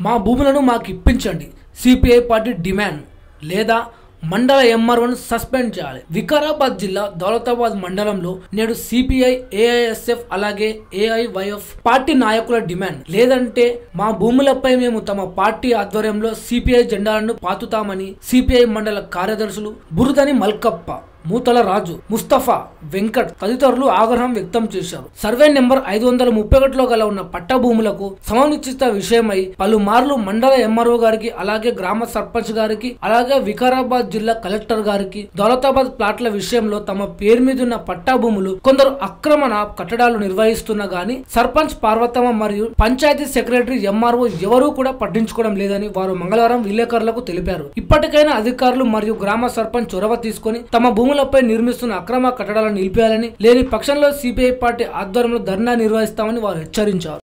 మా భూములను మాకు ఇప్పించండి సిపిఐ పార్టీ డిమాండ్ లేదా మండల ఎంఆర్ఓను సస్పెండ్ చేయాలి వికారాబాద్ జిల్లా దౌలతాబాద్ మండలంలో నేడు సిపిఐ ఏఐఎస్ఎఫ్ అలాగే ఏఐవైఎఫ్ పార్టీ నాయకుల డిమాండ్ లేదంటే మా భూములపై మేము తమ పార్టీ ఆధ్వర్యంలో సిపిఐ జెండాలను పాతుతామని సిపిఐ మండల కార్యదర్శులు బురుదని మల్కప్ప మూతల రాజు ముస్తఫా వెంకట్ తదితరులు ఆగ్రహం వ్యక్తం చేశారు సర్వే నెంబర్ ఐదు వందల ముప్పై ఒకటిలో గల ఉన్న పట్ట భూములకు సమనిశ్చిత విషయమై పలుమార్లు మండల ఎంఆర్ఓ గారికి అలాగే గ్రామ సర్పంచ్ గారికి అలాగే వికారాబాద్ జిల్లా కలెక్టర్ గారికి దౌలతాబాద్ ప్లాట్ల విషయంలో తమ పేరు మీద ఉన్న పట్టా భూములు కొందరు అక్రమణ కట్టడాలు నిర్వహిస్తున్నా గాని సర్పంచ్ పార్వతమ్మ మరియు పంచాయతీ సెక్రటరీ ఎంఆర్ఓ ఎవరూ కూడా పట్టించుకోవడం లేదని వారు మంగళవారం విలేకరులకు తెలిపారు ఇప్పటికైనా అధికారులు మరియు గ్రామ సర్పంచ్ చొరవ తీసుకొని తమ భూములపై నిర్మిస్తున్న అక్రమ కట్టడాలను నిలిపేయాలని లేని పక్షంలో సిపిఐ పార్టీ ఆధ్వర్యంలో ధర్నా నిర్వహిస్తామని వారు హెచ్చరించారు